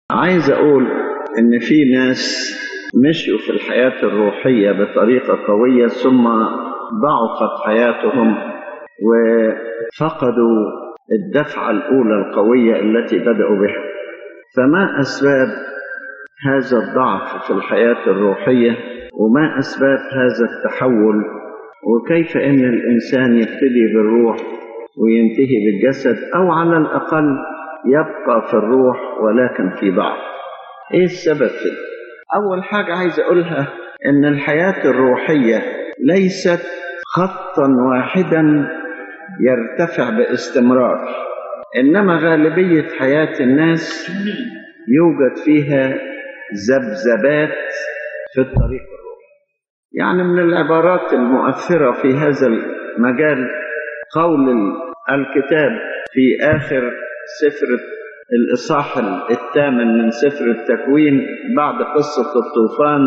عايز أقول إن في ناس مشوا في الحياة الروحية بطريقة قوية ثم ضعفت حياتهم وفقدوا الدفعة الأولى القوية التي بدأوا بها فما أسباب هذا الضعف في الحياة الروحية وما أسباب هذا التحول وكيف أن الإنسان يبتدي بالروح وينتهي بالجسد أو على الأقل يبقى في الروح ولكن في ضعف إيه السبب في ده؟ أول حاجة عايز أقولها إن الحياة الروحية ليست خطا واحدا يرتفع باستمرار إنما غالبية حياة الناس يوجد فيها ذبذبات في الطريق الروحي يعني من العبارات المؤثرة في هذا المجال قول الكتاب في آخر سفر الإصحاح الثامن من سفر التكوين بعد قصة الطوفان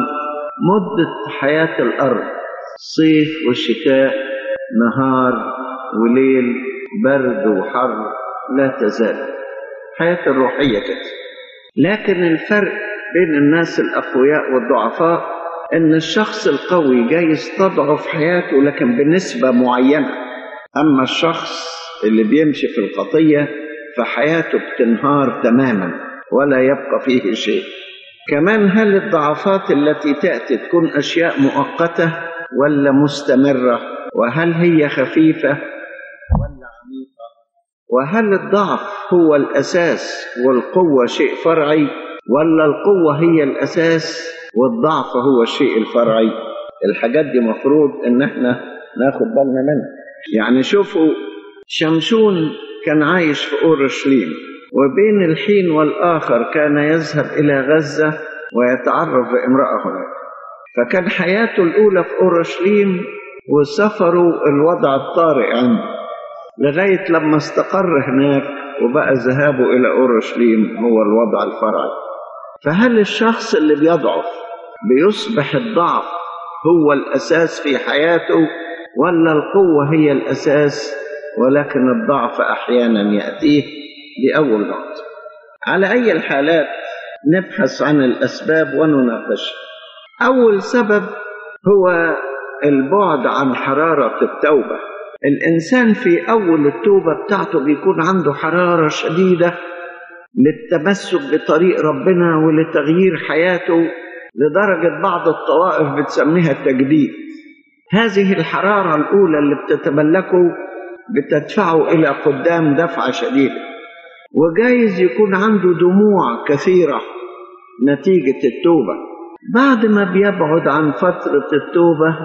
مدة حياة الأرض صيف وشتاء نهار وليل برد وحر لا تزال حياة الروحية كده لكن الفرق بين الناس الأقوياء والضعفاء إن الشخص القوي جايز تضعف حياته لكن بنسبة معينة أما الشخص اللي بيمشي في الخطية فحياته بتنهار تماما ولا يبقى فيه شيء كمان هل الضعفات التي تأتي تكون أشياء مؤقتة ولا مستمرة وهل هي خفيفة ولا عميقة وهل الضعف هو الأساس والقوة شيء فرعي ولا القوة هي الأساس والضعف هو الشيء الفرعي الحاجات دي مفروض ان احنا ناخد بالنا منها يعني شوفوا شمشون كان عايش في اورشليم وبين الحين والاخر كان يذهب الى غزه ويتعرف بامراه هناك فكان حياته الاولى في اورشليم وسفره الوضع الطارئ عنده لغايه لما استقر هناك وبقى ذهابه الى اورشليم هو الوضع الفرعي فهل الشخص اللي بيضعف بيصبح الضعف هو الاساس في حياته ولا القوه هي الاساس ولكن الضعف احيانا ياتيه دي اول نقطه على اي الحالات نبحث عن الاسباب ونناقشها اول سبب هو البعد عن حراره التوبه الانسان في اول التوبه بتاعته بيكون عنده حراره شديده للتمسك بطريق ربنا ولتغيير حياته لدرجة بعض الطوائف بتسميها التجديد هذه الحرارة الأولى اللي بتتملكه بتدفعه إلى قدام دفعة شديدة وجايز يكون عنده دموع كثيرة نتيجة التوبة بعد ما بيبعد عن فترة التوبة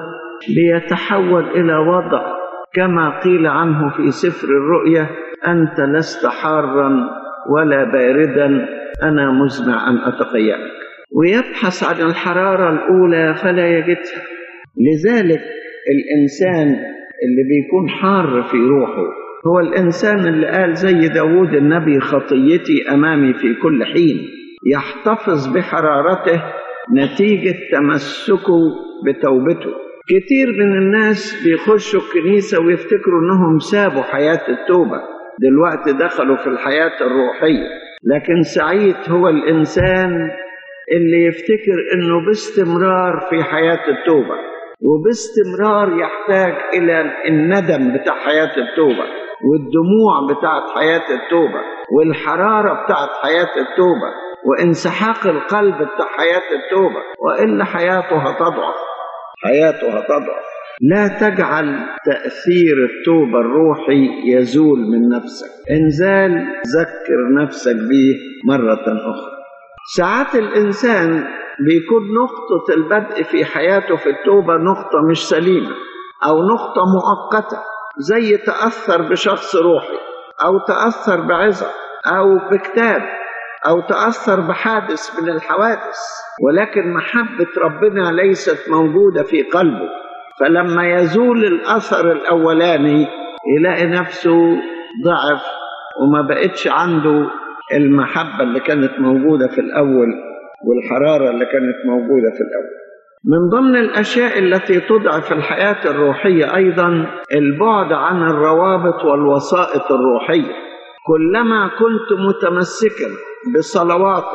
بيتحول إلى وضع كما قيل عنه في سفر الرؤيا أنت لست حارا ولا باردا أنا مزمع أن أتقيأك ويبحث عن الحرارة الأولى فلا يجدها لذلك الإنسان اللي بيكون حار في روحه هو الإنسان اللي قال زي داود النبي خطيتي أمامي في كل حين يحتفظ بحرارته نتيجة تمسكه بتوبته كتير من الناس بيخشوا الكنيسة ويفتكروا أنهم سابوا حياة التوبة دلوقتي دخلوا في الحياة الروحية لكن سعيد هو الإنسان اللي يفتكر أنه باستمرار في حياة التوبة وباستمرار يحتاج إلى الندم بتاع حياة التوبة والدموع بتاعت حياة التوبة والحرارة بتاعت حياة التوبة وانسحاق القلب بتاع حياة التوبة وإلا حياته هتضعف حياته هتضعف لا تجعل تأثير التوبة الروحي يزول من نفسك انزال ذكر نفسك به مرة أخرى ساعات الإنسان بيكون نقطة البدء في حياته في التوبة نقطة مش سليمة أو نقطة مؤقتة زي تأثر بشخص روحي أو تأثر بعظة أو بكتاب أو تأثر بحادث من الحوادث ولكن محبة ربنا ليست موجودة في قلبه فلما يزول الأثر الأولاني يلاقي نفسه ضعف وما بقتش عنده المحبة اللي كانت موجودة في الأول والحرارة اللي كانت موجودة في الأول من ضمن الأشياء التي تضعف الحياة الروحية أيضا البعد عن الروابط والوسائط الروحية كلما كنت متمسكا بصلواتك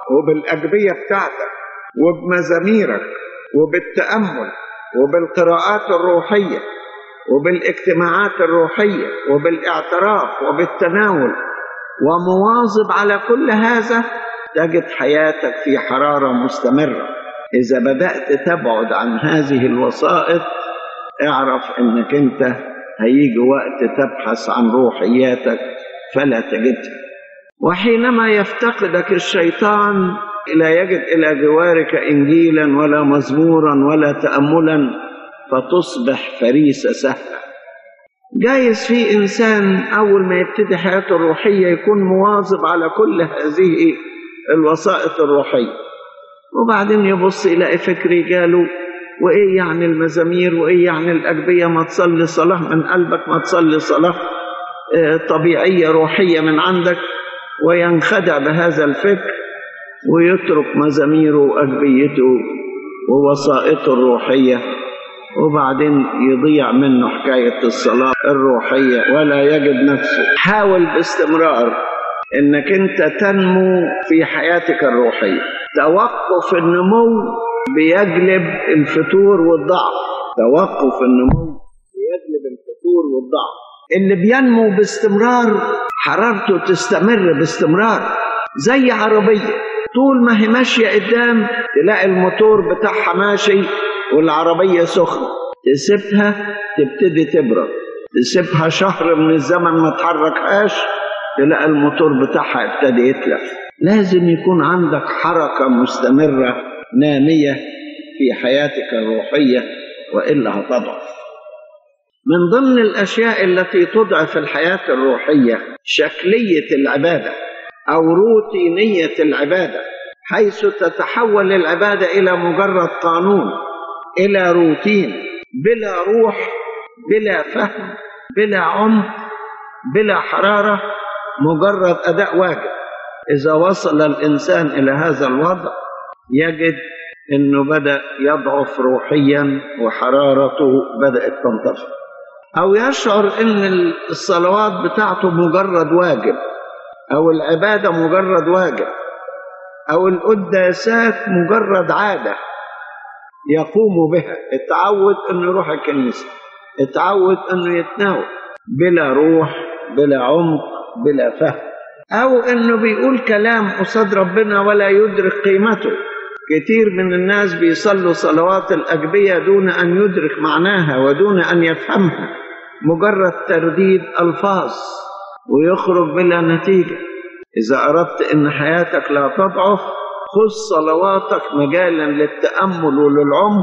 وبالأجبية بتاعتك وبمزاميرك وبالتأمل وبالقراءات الروحية وبالاجتماعات الروحية وبالاعتراف وبالتناول ومواظب على كل هذا تجد حياتك في حرارة مستمرة إذا بدأت تبعد عن هذه الوسائط اعرف انك انت هيجي وقت تبحث عن روحياتك فلا تجدها وحينما يفتقدك الشيطان لا يجد الى جوارك انجيلا ولا مزمورا ولا تاملا فتصبح فريسه سهله جايز في انسان اول ما يبتدي حياته الروحيه يكون مواظب على كل هذه الوسائط الروحيه وبعدين يبص يلاقي فكر جاله وايه يعني المزامير وايه يعني الاجبيه ما تصلي صلاه من قلبك ما تصلي صلاه طبيعيه روحيه من عندك وينخدع بهذا الفكر ويترك مزاميره واجبيته ووسائطه الروحيه وبعدين يضيع منه حكايه الصلاه الروحيه ولا يجد نفسه حاول باستمرار انك انت تنمو في حياتك الروحيه توقف النمو بيجلب الفتور والضعف توقف النمو بيجلب الفتور والضعف اللي بينمو باستمرار حرارته تستمر باستمرار زي عربية طول ما هي ماشية قدام تلاقي الموتور بتاعها ماشي والعربية سخنة تسيبها تبتدي تبرد تسيبها شهر من الزمن ما تحركهاش تلاقي الموتور بتاعها ابتدي يتلف لازم يكون عندك حركة مستمرة نامية في حياتك الروحية وإلا هتضعف من ضمن الأشياء التي تضعف الحياة الروحية شكلية العبادة أو روتينية العبادة حيث تتحول العبادة إلى مجرد قانون إلى روتين بلا روح بلا فهم بلا عمق بلا حرارة مجرد أداء واجب إذا وصل الإنسان إلى هذا الوضع يجد انه بدا يضعف روحيا وحرارته بدات تنطفئ او يشعر ان الصلوات بتاعته مجرد واجب او العباده مجرد واجب او القداسات مجرد عاده يقوم بها اتعود انه يروح الكنيسه اتعود انه يتناول بلا روح بلا عمق بلا فهم او انه بيقول كلام قصاد ربنا ولا يدرك قيمته كتير من الناس بيصلوا صلوات الأجبية دون أن يدرك معناها ودون أن يفهمها مجرد ترديد ألفاظ ويخرج بلا نتيجة إذا أردت أن حياتك لا تضعف خذ صلواتك مجالا للتأمل وللعمق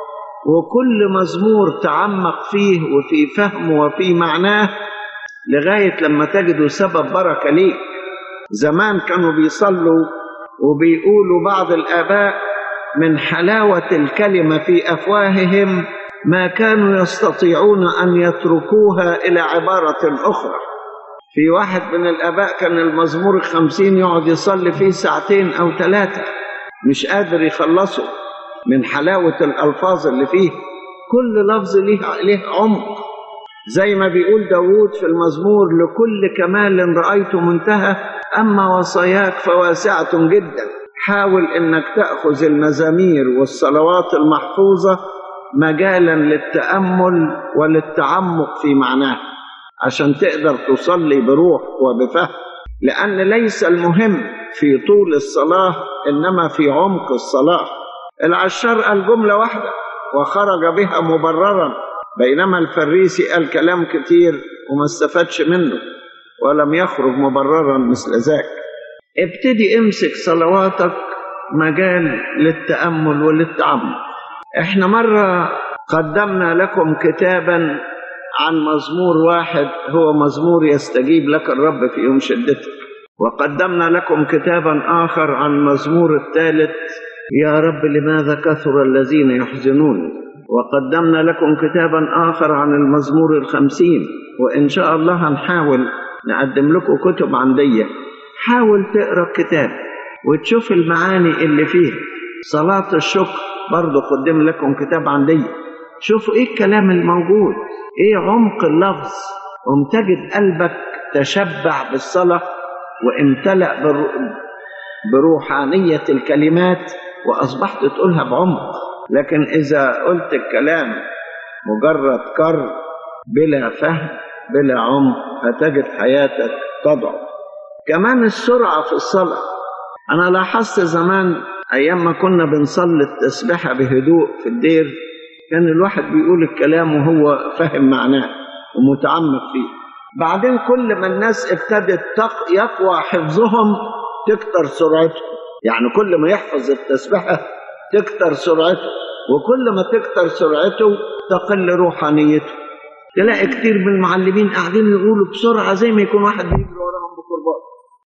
وكل مزمور تعمق فيه وفي فهمه وفي معناه لغاية لما تجد سبب بركة ليك زمان كانوا بيصلوا وبيقولوا بعض الآباء من حلاوة الكلمة في أفواههم ما كانوا يستطيعون أن يتركوها إلى عبارة أخرى في واحد من الآباء كان المزمور الخمسين يقعد يصلي فيه ساعتين أو ثلاثة مش قادر يخلصه من حلاوة الألفاظ اللي فيه كل لفظ ليه, ليه عمق زي ما بيقول داود في المزمور لكل كمال رأيت منتهى أما وصاياك فواسعة جدا حاول أنك تأخذ المزامير والصلوات المحفوظة مجالا للتأمل وللتعمق في معناه عشان تقدر تصلي بروح وبفهم لأن ليس المهم في طول الصلاة إنما في عمق الصلاة العشار قال جملة واحدة وخرج بها مبررا بينما الفريسي قال كلام كتير وما استفادش منه ولم يخرج مبررا مثل ذاك ابتدي امسك صلواتك مجال للتأمل وللتعمق احنا مرة قدمنا لكم كتابا عن مزمور واحد هو مزمور يستجيب لك الرب في يوم شدتك وقدمنا لكم كتابا آخر عن مزمور الثالث يا رب لماذا كثر الذين يحزنون وقدمنا لكم كتابا آخر عن المزمور الخمسين وإن شاء الله هنحاول نقدم لكم كتب عندية حاول تقرأ الكتاب وتشوف المعاني اللي فيه صلاة الشكر برضو قدم لكم كتاب عندية شوفوا ايه الكلام الموجود ايه عمق اللفظ وامتجد قلبك تشبع بالصلاة وامتلأ بروحانية الكلمات وأصبحت تقولها بعمق لكن إذا قلت الكلام مجرد كر بلا فهم بلا عمق هتجد حياتك تضعف كمان السرعة في الصلاة أنا لاحظت زمان أيام ما كنا بنصلي التسبيحة بهدوء في الدير كان الواحد بيقول الكلام وهو فاهم معناه ومتعمق فيه بعدين كل ما الناس ابتدت يقوى حفظهم تكتر سرعتهم يعني كل ما يحفظ التسبيحة تكتر سرعته وكل ما تكتر سرعته تقل روحانيته تلاقي كتير من المعلمين قاعدين يقولوا بسرعة زي ما يكون واحد بيجري وراهم بكرباج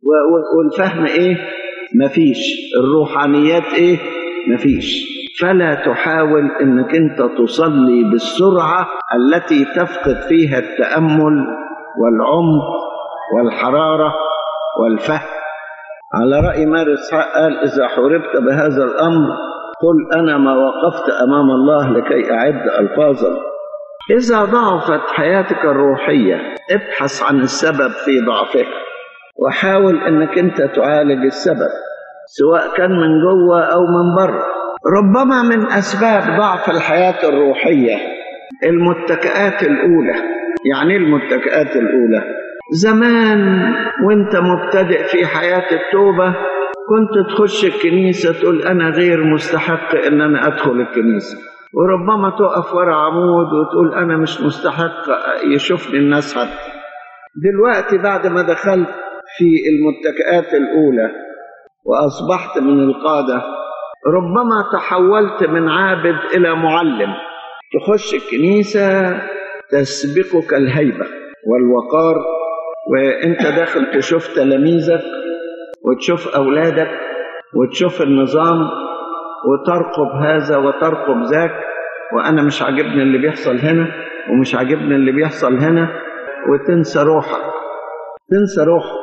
والفهم ايه مفيش الروحانيات ايه مفيش فلا تحاول انك انت تصلي بالسرعة التي تفقد فيها التأمل والعمق والحرارة والفهم على رأي مار إسحاق قال إذا حوربت بهذا الأمر قل أنا ما وقفت أمام الله لكي أعد ألفاظا إذا ضعفت حياتك الروحية ابحث عن السبب في ضعفها وحاول أنك أنت تعالج السبب سواء كان من جوه أو من بره ربما من أسباب ضعف الحياة الروحية المتكئات الأولى يعني المتكئات الأولى زمان وانت مبتدئ في حياة التوبة كنت تخش الكنيسة تقول أنا غير مستحق إن أنا أدخل الكنيسة وربما تقف ورا عمود وتقول أنا مش مستحق يشوفني الناس حتى دلوقتي بعد ما دخلت في المتكئات الأولى وأصبحت من القادة ربما تحولت من عابد إلى معلم تخش الكنيسة تسبقك الهيبة والوقار وانت داخل تشوف تلاميذك وتشوف أولادك وتشوف النظام وترقب هذا وترقب ذاك وأنا مش عاجبني اللي بيحصل هنا ومش عاجبني اللي بيحصل هنا وتنسى روحك تنسى روحك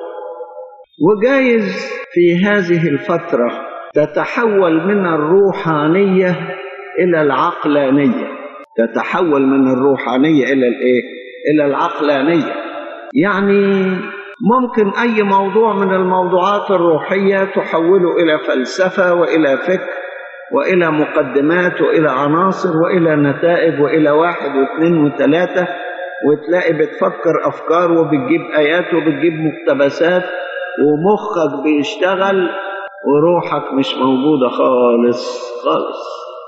وجايز في هذه الفترة تتحول من الروحانية إلى العقلانية تتحول من الروحانية إلى الإيه؟ إلى العقلانية يعني ممكن أي موضوع من الموضوعات الروحية تحوله إلى فلسفة وإلى فكر وإلى مقدمات وإلى عناصر وإلى نتائج وإلى واحد واثنين وثلاثة وتلاقي بتفكر أفكار وبتجيب آيات وبتجيب مقتبسات ومخك بيشتغل وروحك مش موجودة خالص خالص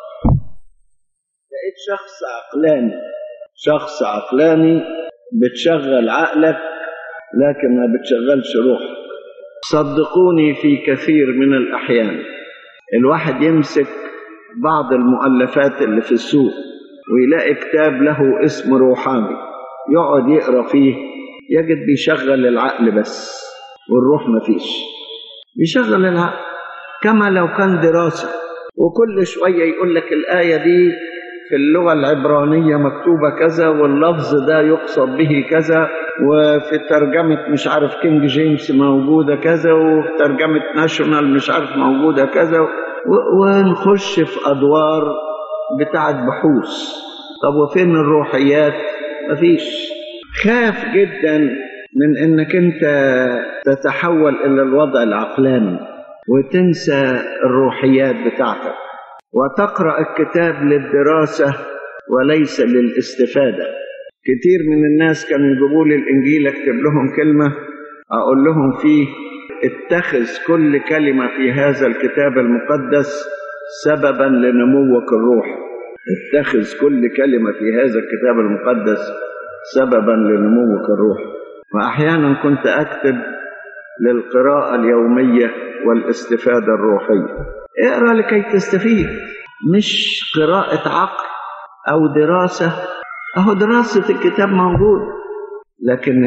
بقيت شخص عقلاني شخص عقلاني بتشغل عقلك لكن ما بتشغلش روحك صدقوني في كثير من الأحيان الواحد يمسك بعض المؤلفات اللي في السوق ويلاقي كتاب له اسم روحاني يقعد يقرا فيه يجد بيشغل العقل بس والروح مفيش بيشغل العقل كما لو كان دراسة وكل شوية يقول لك الآية دي في اللغة العبرانية مكتوبة كذا واللفظ ده يقصد به كذا وفي ترجمة مش عارف كينج جيمس موجودة كذا وفي ترجمة ناشونال مش عارف موجودة كذا ونخش في أدوار بتاعت بحوث طب وفين الروحيات مفيش خاف جدا من انك انت تتحول الى الوضع العقلاني وتنسى الروحيات بتاعتك وتقرا الكتاب للدراسه وليس للاستفاده كتير من الناس كانوا يجيبوا لي الانجيل اكتب لهم كلمه اقول لهم فيه اتخذ كل كلمه في هذا الكتاب المقدس سببا لنموك الروحي اتخذ كل كلمه في هذا الكتاب المقدس سببا لنموك الروحي واحيانا كنت اكتب للقراءه اليوميه والاستفاده الروحيه اقرا لكي تستفيد مش قراءه عقل او دراسه اهو دراسه الكتاب موجود لكن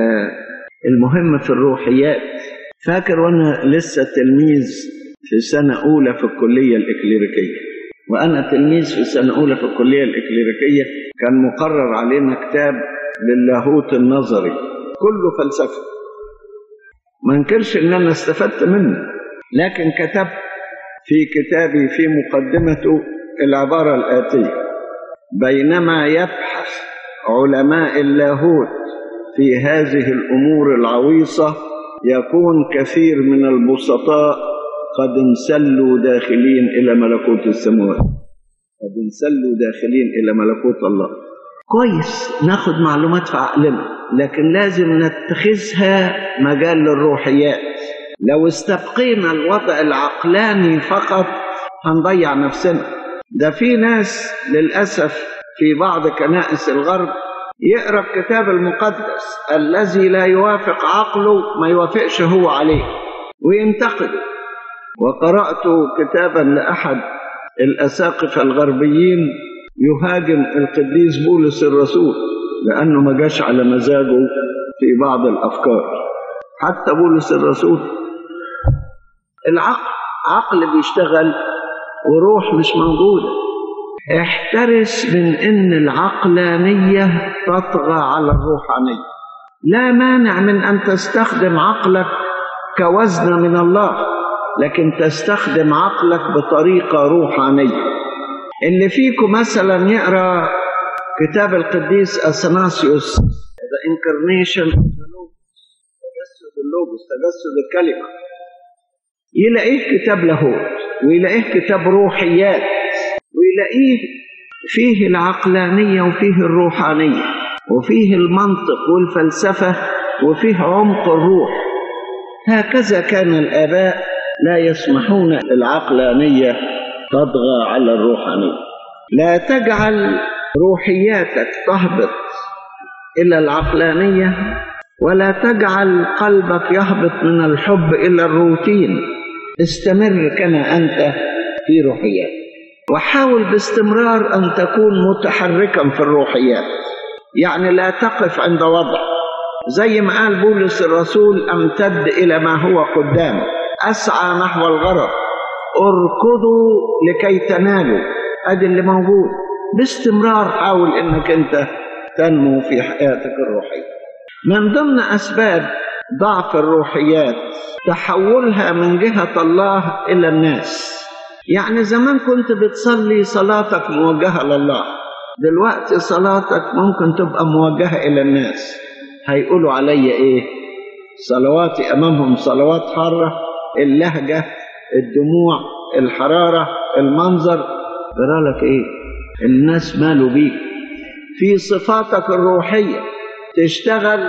المهم في الروحيات فاكر وانا لسه تلميذ في سنه اولى في الكليه الاكليريكيه وانا تلميذ في سنه اولى في الكليه الاكليريكيه كان مقرر علينا كتاب للاهوت النظري كله فلسفه ما انكرش ان انا استفدت منه لكن كتبت في كتابي في مقدمته العباره الاتيه بينما يبحث علماء اللاهوت في هذه الامور العويصه يكون كثير من البسطاء قد انسلوا داخلين إلى ملكوت السماوات قد انسلوا داخلين إلى ملكوت الله كويس ناخد معلومات في عقلنا لكن لازم نتخذها مجال للروحيات لو استبقينا الوضع العقلاني فقط هنضيع نفسنا ده في ناس للأسف في بعض كنائس الغرب يقرأ الكتاب المقدس الذي لا يوافق عقله ما يوافقش هو عليه وينتقده وقرأت كتابا لأحد الأساقفة الغربيين يهاجم القديس بولس الرسول لأنه ما جاش على مزاجه في بعض الأفكار حتى بولس الرسول العقل عقل بيشتغل وروح مش موجودة احترس من ان العقلانية تطغى على الروحانية لا مانع من ان تستخدم عقلك كوزن من الله لكن تستخدم عقلك بطريقة روحانية اللي فيكم مثلا يقرأ كتاب القديس أثناسيوس The Incarnation of the Logos تجسد اللوجوس تجسد الكلمة يلاقيه كتاب لاهوت ويلاقيه كتاب روحيات ويلاقيه فيه العقلانية وفيه الروحانية وفيه المنطق والفلسفة وفيه عمق الروح هكذا كان الآباء لا يسمحون العقلانية تطغى على الروحانية لا تجعل روحياتك تهبط إلى العقلانية ولا تجعل قلبك يهبط من الحب إلى الروتين استمر كما أنت في روحيات وحاول باستمرار أن تكون متحركا في الروحيات يعني لا تقف عند وضع زي ما قال بولس الرسول أمتد إلى ما هو قدام أسعى نحو الغرض اركضوا لكي تنالوا أدي اللي موجود باستمرار حاول أنك أنت تنمو في حياتك الروحية من ضمن أسباب ضعف الروحيات تحولها من جهة الله إلى الناس يعني زمان كنت بتصلي صلاتك موجهة لله دلوقتي صلاتك ممكن تبقى موجهة إلى الناس هيقولوا علي إيه صلواتي أمامهم صلوات حارة اللهجة الدموع الحرارة المنظر لك إيه الناس مالوا بيك في صفاتك الروحية تشتغل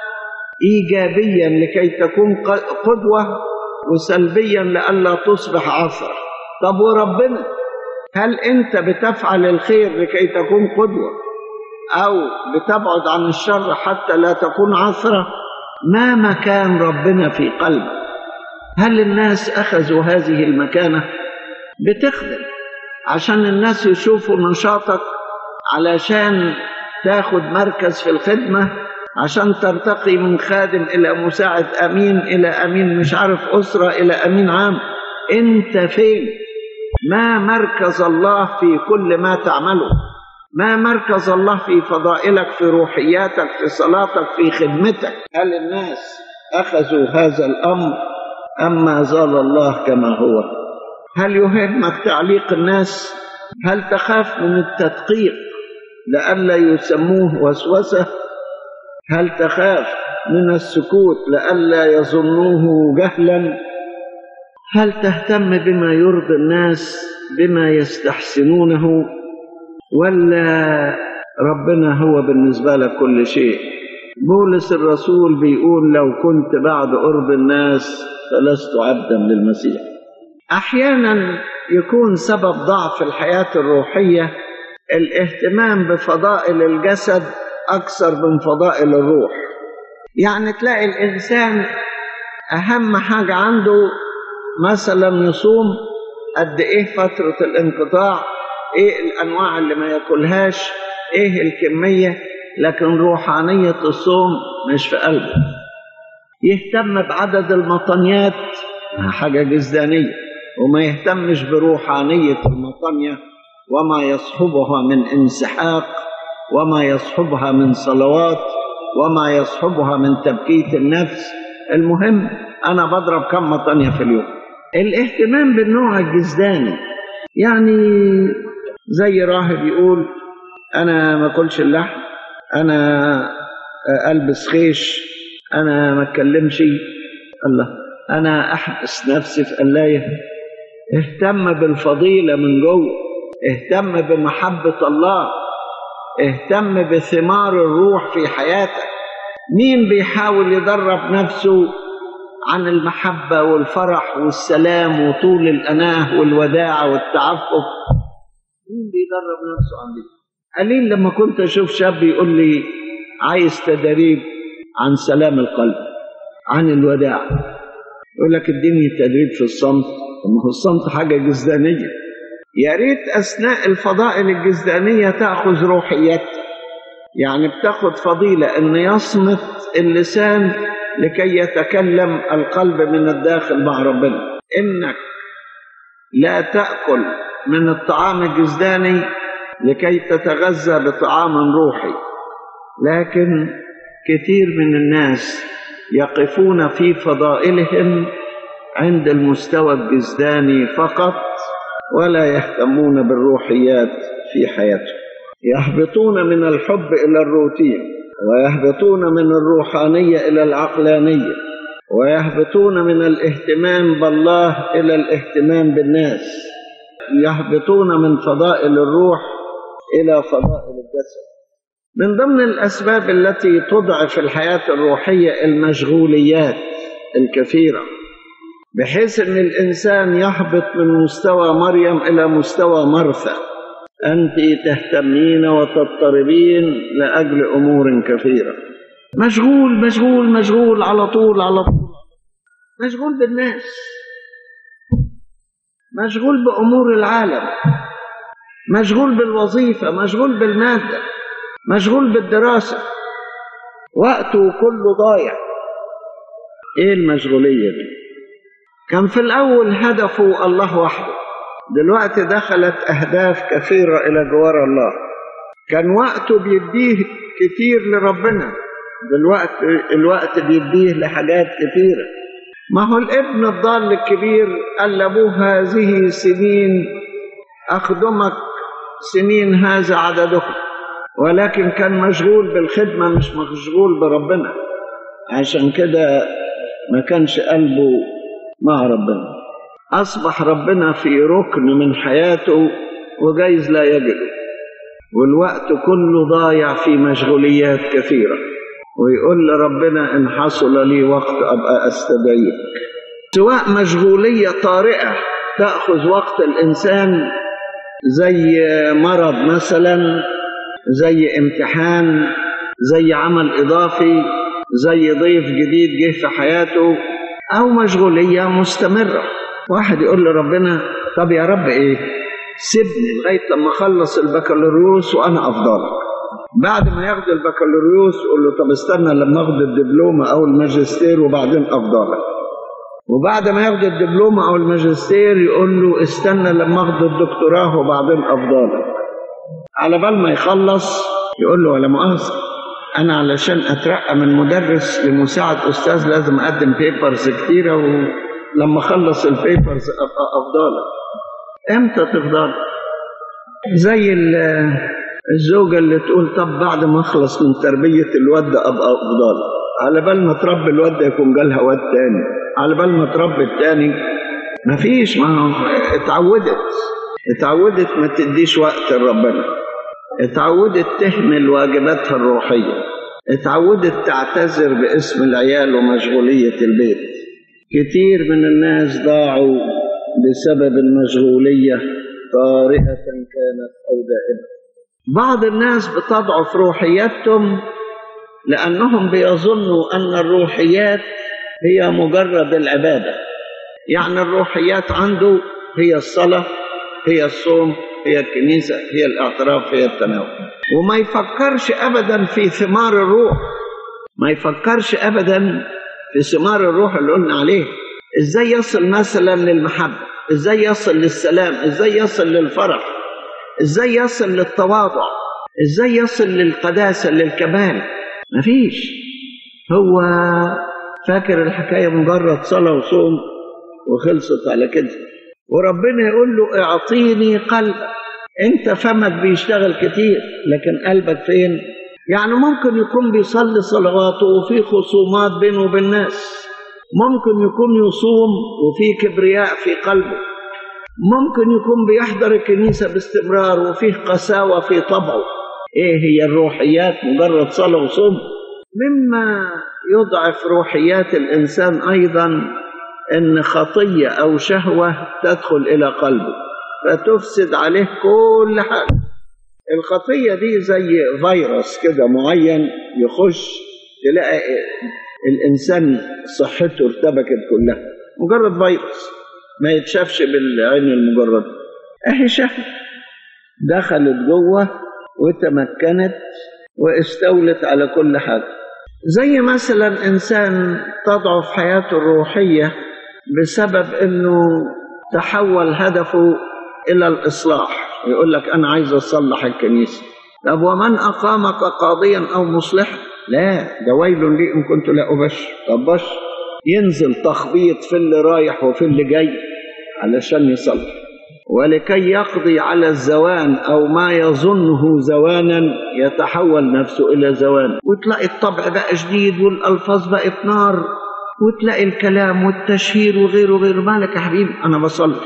إيجابيا لكي تكون قدوة وسلبيا لئلا تصبح عصر طب وربنا هل أنت بتفعل الخير لكي تكون قدوة أو بتبعد عن الشر حتى لا تكون عثرة ما مكان ربنا في قلبك هل الناس أخذوا هذه المكانة بتخدم عشان الناس يشوفوا نشاطك علشان تاخد مركز في الخدمة عشان ترتقي من خادم إلى مساعد أمين إلى أمين مش عارف أسرة إلى أمين عام أنت فين ما مركز الله في كل ما تعمله ما مركز الله في فضائلك في روحياتك في صلاتك في خدمتك هل الناس أخذوا هذا الأمر أم ما زال الله كما هو هل يهمك تعليق الناس هل تخاف من التدقيق لئلا يسموه وسوسة هل تخاف من السكوت لئلا يظنوه جهلا هل تهتم بما يرضي الناس بما يستحسنونه ولا ربنا هو بالنسبة لك كل شيء بولس الرسول بيقول لو كنت بعد قرب الناس فلست عبدا للمسيح احيانا يكون سبب ضعف الحياه الروحيه الاهتمام بفضائل الجسد اكثر من فضائل الروح يعني تلاقي الانسان اهم حاجه عنده مثلا يصوم قد ايه فتره الانقطاع ايه الانواع اللي ما ياكلهاش ايه الكميه لكن روحانيه الصوم مش في قلبه يهتم بعدد المطنيات حاجه جزدانيه وما يهتمش بروحانيه المطنيه وما يصحبها من انسحاق وما يصحبها من صلوات وما يصحبها من تبكيت النفس المهم انا بضرب كم مطنيه في اليوم الاهتمام بالنوع الجزداني يعني زي راهب يقول انا ما اكلش اللحم انا البس خيش انا ما اتكلمش الله أنا أحبس نفسي في قلاية اهتم بالفضيلة من جوه اهتم بمحبة الله اهتم بثمار الروح في حياتك مين بيحاول يدرب نفسه عن المحبة والفرح والسلام وطول الأناه والوداعة والتعفف مين بيدرب نفسه عن دي قليل لما كنت أشوف شاب يقول لي عايز تدريب عن سلام القلب عن الوداع يقول لك اديني تدريب في الصمت ما هو الصمت حاجة جزدانية يا ريت أثناء الفضائل الجزدانية تأخذ روحيات يعني بتاخد فضيلة أن يصمت اللسان لكي يتكلم القلب من الداخل مع ربنا إنك لا تأكل من الطعام الجزداني لكي تتغذى بطعام روحي لكن كثير من الناس يقفون في فضائلهم عند المستوى الجزداني فقط ولا يهتمون بالروحيات في حياتهم يهبطون من الحب إلى الروتين ويهبطون من الروحانية إلى العقلانية ويهبطون من الاهتمام بالله إلى الاهتمام بالناس يهبطون من فضائل الروح إلى فضائل الجسد من ضمن الأسباب التي تضعف الحياة الروحية المشغوليات الكثيرة بحيث أن الإنسان يهبط من مستوى مريم إلى مستوى مرثى أنت تهتمين وتضطربين لأجل أمور كثيرة مشغول مشغول مشغول على طول على طول مشغول بالناس مشغول بأمور العالم مشغول بالوظيفة مشغول بالمادة مشغول بالدراسة وقته كله ضايع ايه المشغولية دي كان في الأول هدفه الله وحده دلوقتي دخلت أهداف كثيرة إلى جوار الله كان وقته بيديه كتير لربنا دلوقتي الوقت بيديه لحاجات كثيرة ما هو الابن الضال الكبير قال لأبوه هذه سنين أخدمك سنين هذا عددهم ولكن كان مشغول بالخدمة مش مشغول بربنا عشان كده ما كانش قلبه مع ربنا أصبح ربنا في ركن من حياته وجايز لا يجده والوقت كله ضايع في مشغوليات كثيرة ويقول لربنا إن حصل لي وقت أبقى أستدعيك سواء مشغولية طارئة تأخذ وقت الإنسان زي مرض مثلا زي امتحان زي عمل إضافي زي ضيف جديد جه في حياته أو مشغولية مستمرة واحد يقول لربنا طب يا رب إيه سيبني لغاية لما أخلص البكالوريوس وأنا أفضلك بعد ما ياخد البكالوريوس يقول له طب استنى لما أخد الدبلومة أو الماجستير وبعدين أفضلك وبعد ما ياخد الدبلومة أو الماجستير يقول له استنى لما أخد الدكتوراه وبعدين أفضلك على بال ما يخلص يقول له ولا مؤاخذة أنا علشان أترقى من مدرس لمساعد أستاذ لازم أقدم بيبرز كتيرة ولما أخلص البيبرز أبقى أفضلك إمتى تفضل؟ زي الزوجة اللي تقول طب بعد ما أخلص من تربية الواد أبقى أفضلك على بال ما تربي الواد يكون جالها واد تاني على بال ما تربي التاني مفيش ما اتعودت اتعودت ما تديش وقت لربنا اتعودت تهمل واجباتها الروحية اتعودت تعتذر باسم العيال ومشغولية البيت كتير من الناس ضاعوا بسبب المشغولية طارئة كانت أو دائمة بعض الناس بتضعف روحياتهم لأنهم بيظنوا أن الروحيات هي مجرد العبادة يعني الروحيات عنده هي الصلاة هي الصوم هي الكنيسة هي الاعتراف هي التناول وما يفكرش أبدا في ثمار الروح ما يفكرش أبدا في ثمار الروح اللي قلنا عليه إزاي يصل مثلا للمحبة إزاي يصل للسلام إزاي يصل للفرح إزاي يصل للتواضع إزاي يصل للقداسة للكمال مفيش هو فاكر الحكاية مجرد صلاة وصوم وخلصت على كده وربنا يقول له اعطيني قلبك انت فمك بيشتغل كتير لكن قلبك فين يعني ممكن يكون بيصلي صلواته وفي خصومات بينه وبين الناس ممكن يكون يصوم وفيه كبرياء في قلبه ممكن يكون بيحضر الكنيسة باستمرار وفيه قساوة في طبعه ايه هي الروحيات مجرد صلاة وصوم مما يضعف روحيات الإنسان أيضا إن خطية أو شهوة تدخل إلى قلبه فتفسد عليه كل حاجة الخطية دي زي فيروس كده معين يخش تلاقي الإنسان صحته ارتبكت كلها مجرد فيروس ما يتشافش بالعين المجردة أهي شهوة دخلت جوه وتمكنت واستولت على كل حاجة زي مثلا إنسان تضعف حياته الروحية بسبب أنه تحول هدفه إلى الإصلاح يقول لك أنا عايز أصلح الكنيسة طب ومن أقامك قاضيا أو مصلحا لا ده ويل لي إن كنت لا أبشر طب بشر ينزل تخبيط في اللي رايح وفي اللي جاي علشان يصلح ولكي يقضي على الزوان أو ما يظنه زوانا يتحول نفسه إلى زوان وتلاقي الطبع بقى شديد والألفاظ بقت نار وتلاقي الكلام والتشهير وغيره وغيره مالك يا حبيبي أنا بصلح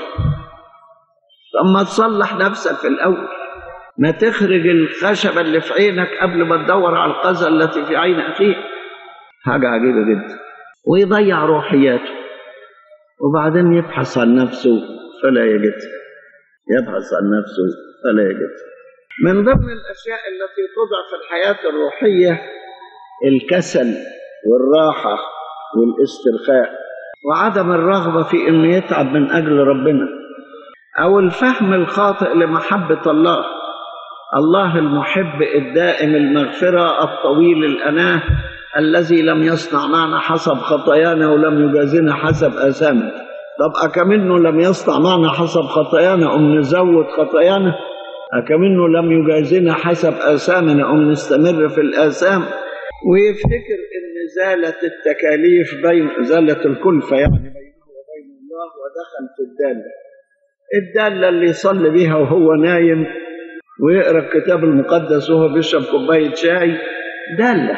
طب ما تصلح نفسك في الأول ما تخرج الخشبة اللي في عينك قبل ما تدور على القذى التي في عين أخيك حاجة عجيبة جدا ويضيع روحياته وبعدين يبحث عن نفسه فلا يجدها يبحث عن نفسه فلا يجدها من ضمن الأشياء التي تضعف الحياة الروحية الكسل والراحة والاسترخاء وعدم الرغبة في أنه يتعب من أجل ربنا أو الفهم الخاطئ لمحبة الله الله المحب الدائم المغفرة الطويل الأناه الذي لم يصنع معنا حسب خطايانا ولم يجازنا حسب آثامنا طب أكمنه لم يصنع معنا حسب خطايانا أم نزود خطايانا أكمنه لم يجازنا حسب آثامنا أم نستمر في الآثام ويفتكر إن زالت التكاليف بين زالت الكلفة يعني بينه وبين الله ودخل في الدالة الدالة اللي يصلي بيها وهو نايم ويقرأ الكتاب المقدس وهو بيشرب كوباية شاي دالة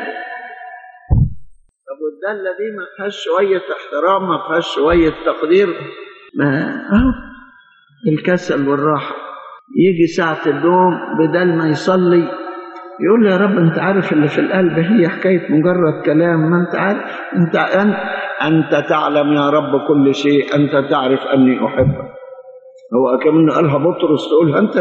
طب والدالة دي ما فيهاش شوية احترام ما فيهاش شوية تقدير ما أهو الكسل والراحة يجي ساعة النوم بدل ما يصلي يقول له يا رب انت عارف اللي في القلب هي حكاية مجرد كلام ما انت عارف انت انت انت تعلم يا رب كل شيء انت تعرف اني احبك هو كمان قالها بطرس تقولها انت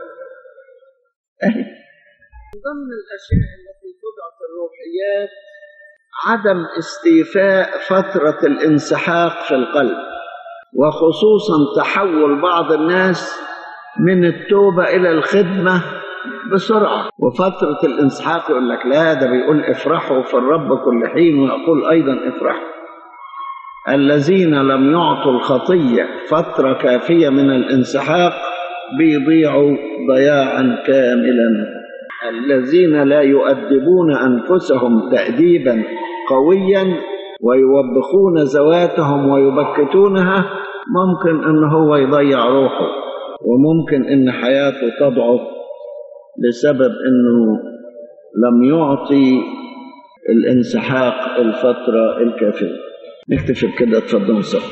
اهي ضمن الاشياء التي تضعف الروحيات عدم استيفاء فترة الانسحاق في القلب وخصوصا تحول بعض الناس من التوبة إلى الخدمة بسرعة وفترة الانسحاق يقول لك لا ده بيقول افرحوا في الرب كل حين ويقول أيضا افرحوا الذين لم يعطوا الخطية فترة كافية من الانسحاق بيضيعوا ضياعا كاملا الذين لا يؤدبون أنفسهم تأديبا قويا ويوبخون ذواتهم ويبكتونها ممكن أن هو يضيع روحه وممكن أن حياته تضعف بسبب أنه لم يعطي الانسحاق الفترة الكافية نكتفي بكده اتفضلوا صلوا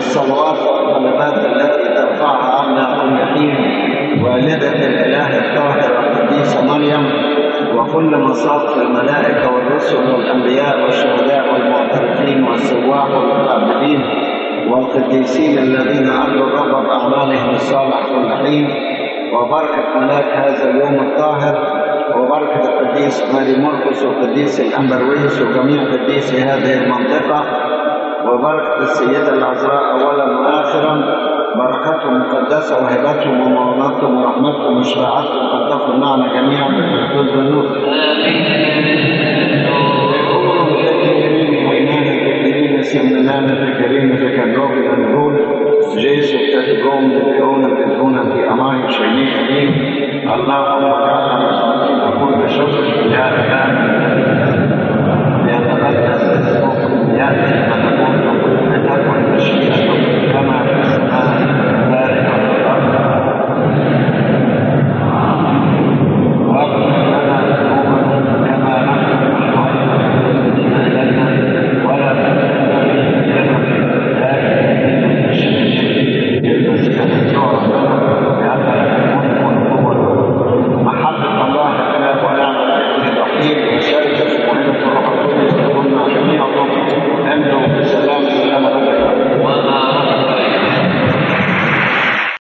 والصلوات والطلبات التي ترفعها عنا كل حين والدة الإله الطاهر القديسة مريم وكل مصاف الملائكة والرسل والأنبياء والشهداء والمعترفين والسواح والعابدين والقديسين الذين عملوا الرب بأعمالهم الصالح كل حين وبركة ملاك هذا اليوم الطاهر وبركة القديس ماري مرقس والقديس الأمبرويس وجميع قديسي هذه المنطقة وبركة السيدة العذراء أولا وآخرا بركتهم مقدسة وهبتهم ومعونتهم ورحمتهم وشفاعتهم قد تكن معنا جميعا بالحدود والنور. سمنانا كريمة الروح الأنهول جيسو تتبعون تدعون تدعون في أمان شيء كريم اللهم اجعلنا مسلمين كل شكر يا